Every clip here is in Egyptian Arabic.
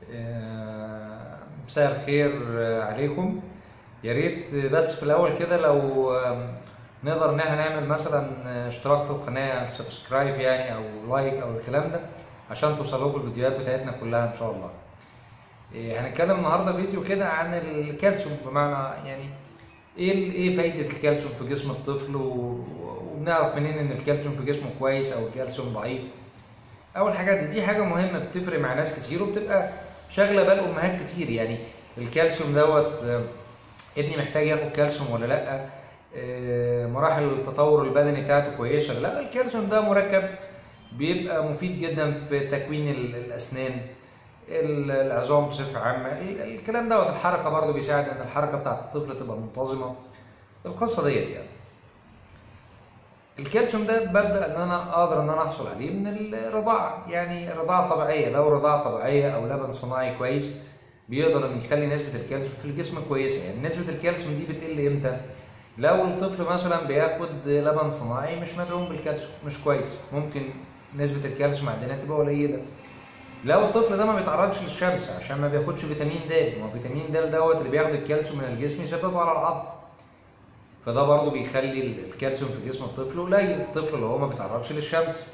آه، مساء الخير عليكم يا ريت بس في الاول كده لو آم، نقدر ان احنا نعمل مثلا اشتراك في القناه سبسكرايب يعني او لايك او الكلام ده عشان توصل لكم الفيديوهات بتاعتنا كلها ان شاء الله إيه، هنتكلم النهارده فيديو كده عن الكالسيوم بمعنى يعني ايه ال- ايه فايده الكالسيوم في جسم الطفل و- وبنعرف منين ان الكالسيوم في جسمه كويس او الكالسيوم ضعيف اول حاجه دي, دي حاجه مهمه بتفرق مع ناس كتير وبتبقى شاغله بال امهات كتير يعني الكالسيوم دوت آه، ابني محتاج ياخد كالسيوم ولا لا آه، مراحل التطور البدني بتاعته كويسه ولا لا الكالسيوم ده مركب بيبقى مفيد جدا في تكوين ال- الاسنان ال- العظام بصفه عامه ال- الكلام دوت الحركه برضه بيساعد ان الحركه بتاعت الطفل تبقى منتظمه القصه ديت يعني الكالسيوم ده ببدا ان انا اقدر ان انا احصل عليه من الرضاعه يعني رضاعه طبيعيه لو رضاعه طبيعيه او لبن صناعي كويس بيقدر ان يخلي نسبه الكالسيوم في الجسم كويسه يعني نسبه الكالسيوم دي بتقل امتى لو الطفل مثلا بياخد لبن صناعي مش مدعوم بالكالسيوم مش كويس ممكن نسبه الكالسيوم عندنا تبقى قليله لو الطفل ده ما بيتعرضش للشمس عشان ما بياخدش فيتامين د ما هو فيتامين د دوت اللي بياخد الكالسيوم من الجسم يثبته على العظم فده برضه بيخلي الكالسيوم في جسم الطفل قليل الطفل اللي هو ما بيتعرضش للشمس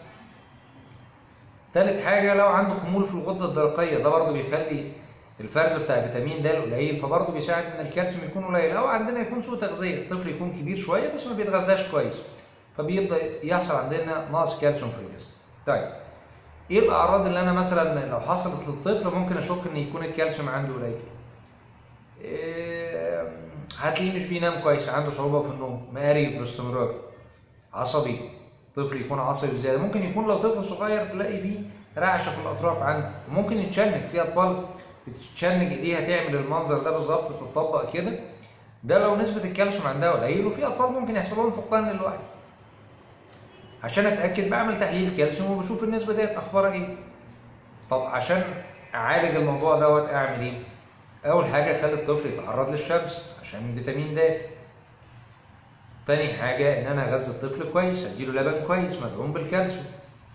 تالت حاجة لو عنده خمول في الغدة الدرقية ده برضه بيخلي الفرز بتاع فيتامين د قليل فبرضه بيساعد ان الكالسيوم يكون قليل او عندنا يكون سوء تغذية الطفل يكون كبير شوية بس ما بيتغذاش كويس فبيبدأ يحصل عندنا نقص كالسيوم في الجسم طيب ايه الاعراض اللي انا مثلا لو حصلت للطفل ممكن اشك ان يكون الكالسيوم عنده قليل إيه، هتلاقيه مش بينام كويس عنده صعوبة في النوم مقاريف باستمرار عصبي طفل يكون عصبي زيادة ممكن يكون لو طفل صغير تلاقي فيه رعشة في الأطراف عنده وممكن يتشنج في أطفال بتتشنج إيديها تعمل المنظر ده بالظبط تتطبق كده ده لو نسبة الكالسيوم عندها قليل وفي أطفال ممكن يحصل لهم فقدان للوعي عشان أتأكد بعمل تحليل كالسيوم وبشوف النسبة ديت أخبارها إيه طب عشان أعالج الموضوع دوت أعمل إيه؟ أول حاجة أخلي الطفل يتعرض للشمس عشان فيتامين د تاني حاجة إن أنا أغذي الطفل كويس أديله لبن كويس مدعوم بالكالسيوم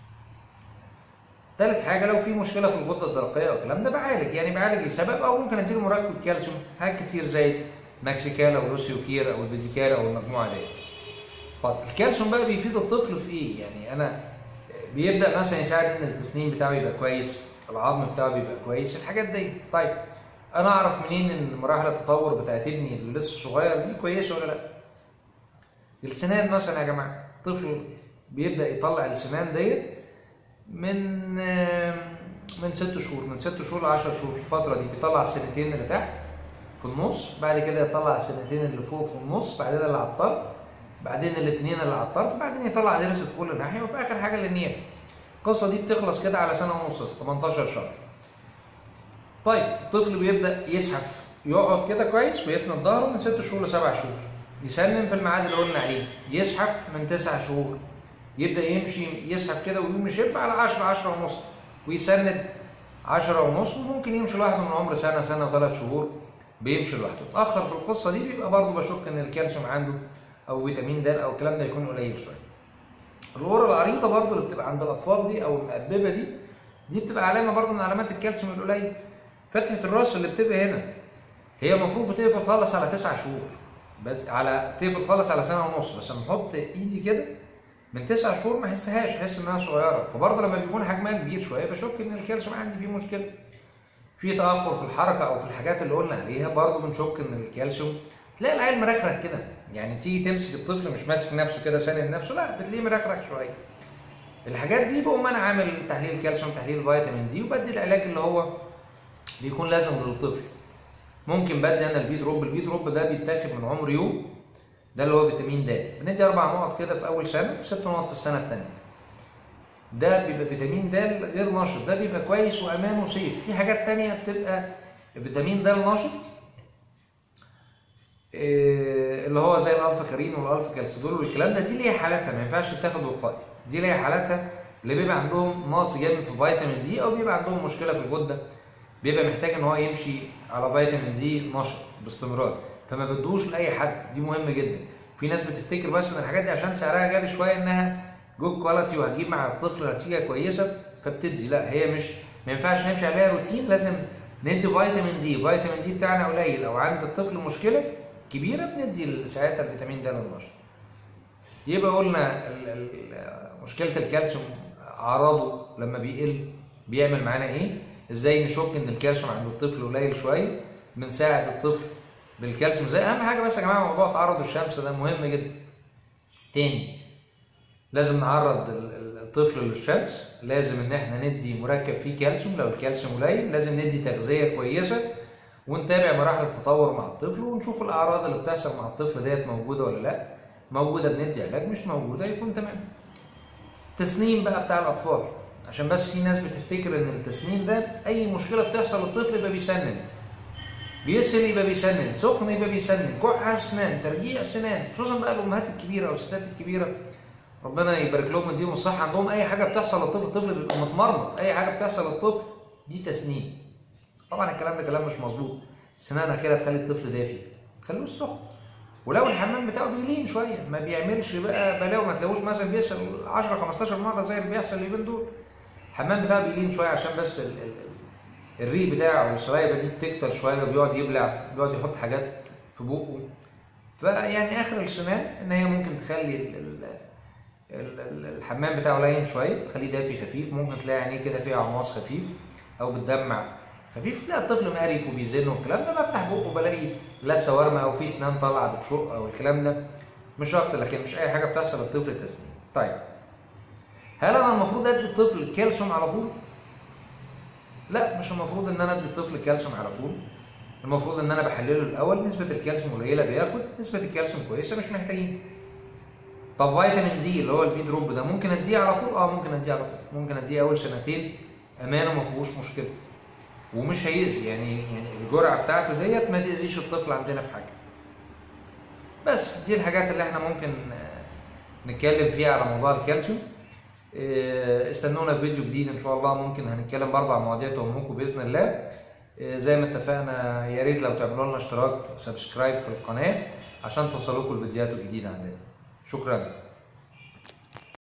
تالت حاجة لو في مشكلة في الغدة الدرقية أو الكلام ده بعالج يعني بعالج السبب أو ممكن أديله مركب كالسيوم حاجات كتير زي ماكسيكال أو لوسيوكير أو البيديكال أو المجموعة ديت طب الكالسيوم بقى بيفيد الطفل في إيه؟ يعني أنا بيبدأ مثلا يساعد إن التسنين بتاعه يبقى كويس العظم بتاعه بيبقى كويس الحاجات دي طيب أنا أعرف منين إن مراحل التطور بتاعت ابني اللي لسه صغير دي كويسة ولا لأ؟ السنان مثلا يا جماعه طفل بيبدا يطلع السنان ديت من من ست شهور من ست شهور ل 10 شهور في الفتره دي بيطلع السنتين اللي تحت في النص بعد كده يطلع السنتين اللي فوق في النص بعدين اللي على الطرف بعدين الاثنين اللي على الطرف بعدين يطلع ضرس في كل ناحيه وفي اخر حاجه النيابه القصه دي بتخلص كده على سنه ونص 18 شهر طيب الطفل بيبدا يزحف يقعد كده كويس ويسند ظهره من ست شهور لسبع شهور يسلم في الميعاد اللي قلنا عليه يزحف من تسع شهور يبدا يمشي يزحف كده ويقوم يشب على 10 10 ونص ويسند 10 ونص وممكن يمشي لوحده من عمر سنه سنه وثلاث شهور بيمشي لوحده اتاخر في القصه دي بيبقى برضه بشك ان الكالسيوم عنده او فيتامين د او الكلام ده يكون قليل شويه القرى العريضه برضه اللي بتبقى عند الاطفال دي او المقببه دي دي بتبقى علامه برضه من علامات الكالسيوم القليل فتحه الراس اللي بتبقى هنا هي المفروض بتقفل خالص على تسع شهور بس على تقفل خالص على سنه ونص بس لما احط ايدي كده من تسع شهور ما احسهاش احس انها صغيره فبرضه لما بيكون حجمها كبير شويه بشك ان الكالسيوم عندي فيه مشكله في تاخر في الحركه او في الحاجات اللي قلنا عليها برضه بنشك ان الكالسيوم تلاقي العيل مرخرخ كده يعني تيجي تمسك الطفل مش ماسك نفسه كده ساند نفسه لا بتلاقيه مرخرخ شويه الحاجات دي بقوم انا عامل تحليل كالسيوم تحليل فيتامين دي وبدي العلاج اللي هو بيكون لازم للطفل ممكن بدي انا الفي دروب الفي دروب ده بيتاخد من عمر يوم ده اللي هو فيتامين د بندي اربع نقط كده في اول سنه وست نقط في السنه الثانيه ده بيبقى فيتامين د غير نشط ده بيبقى كويس وامان وسيف في حاجات تانية بتبقى فيتامين د النشط إيه، اللي هو زي الالفا كارين والالفا كالسيدول والكلام ده دي ليها حالاتها ما ينفعش تاخد وقائي دي ليها حالاتها اللي بيبقى عندهم نقص جامد في فيتامين دي او بيبقى عندهم مشكله في الغده بيبقى محتاج ان هو يمشي على فيتامين دي نشط باستمرار فما بدوش لاي حد دي مهم جدا في ناس بتفتكر بس ان الحاجات دي عشان سعرها غالي شويه انها جود كواليتي وهتجيب مع الطفل نتيجه كويسه فبتدي لا هي مش ما ينفعش نمشي عليها روتين لازم ندي فيتامين دي فيتامين دي بتاعنا قليل او عند الطفل مشكله كبيره بندي ساعتها الفيتامين د للنشط يبقى قلنا ال- ال- مشكله الكالسيوم اعراضه لما بيقل بيعمل معانا ايه ازاي نشك ان الكالسيوم عند الطفل قليل شويه بنساعد الطفل بالكالسيوم زي اهم حاجه بس يا جماعه موضوع تعرض الشمس ده مهم جدا تاني لازم نعرض ال- ال- الطفل للشمس لازم ان احنا ندي مركب فيه كالسيوم لو الكالسيوم قليل لازم ندي تغذيه كويسه ونتابع مراحل التطور مع الطفل ونشوف الاعراض اللي بتحصل مع الطفل ديت موجوده ولا لا موجوده بندي علاج مش موجوده يكون تمام تسنين بقى بتاع الاطفال عشان بس في ناس بتفتكر ان التسنين ده اي مشكله بتحصل للطفل يبقى بيسنن بيسهل يبقى بيسنن سخن يبقى بيسنن كح اسنان ترجيع سنان خصوصا بقى الامهات الكبيره او الستات الكبيره ربنا يبارك لهم ويديهم الصحه عندهم اي حاجه بتحصل للطفل الطفل بيبقى متمرمط اي حاجه بتحصل للطفل دي تسنين طبعا الكلام ده كلام مش مظبوط السنان الاخيره تخلي الطفل دافي تخلوش سخن ولو الحمام بتاعه بيلين شويه ما بيعملش بقى بلاوي ما تلاقوش مثلا بيحصل 10 15 مره زي اللي بيحصل اليومين دول الحمام بتاعه بيلين شويه عشان بس ال ال الريق بتاعه والسرايبه دي بتكتر شويه بيقعد يبلع بيقعد يحط حاجات في بقه فيعني اخر السنان ان هي ممكن تخلي ال ال ال- ال- الحمام بتاعه لين شويه تخليه دافي خفيف ممكن تلاقي عينيه كده فيها عمواس خفيف او بتدمع خفيف تلاقي الطفل مقرف وبيزن والكلام ده بفتح بقه بلاقي لا سوارمه او في سنان طالعه بتشق او الكلام ده مش اكتر لكن مش اي حاجه بتحصل للطفل تسنين طيب هل انا المفروض ادي الطفل كالسيوم على طول لا مش المفروض ان انا ادي الطفل كالسيوم على طول المفروض ان انا بحلله الاول نسبه الكالسيوم قليله بياخد نسبه الكالسيوم كويسه مش محتاجين طب فيتامين دي اللي هو البي دروب ده ممكن اديه على طول اه ممكن اديه على طول ممكن اديه اول سنتين امانه ما فيهوش مشكله ومش هيأذي يعني يعني الجرعه بتاعته ديت ما تأذيش الطفل عندنا في حاجه بس دي الحاجات اللي احنا ممكن آه، نتكلم فيها على موضوع الكالسيوم آه، استنونا في فيديو جديد ان شاء الله ممكن هنتكلم برضه عن مواضيع تهمكم باذن الله آه، زي ما اتفقنا يا ريت لو تعملوا لنا اشتراك وسبسكرايب في القناه عشان توصلوكم الفيديوهات الجديده عندنا شكرا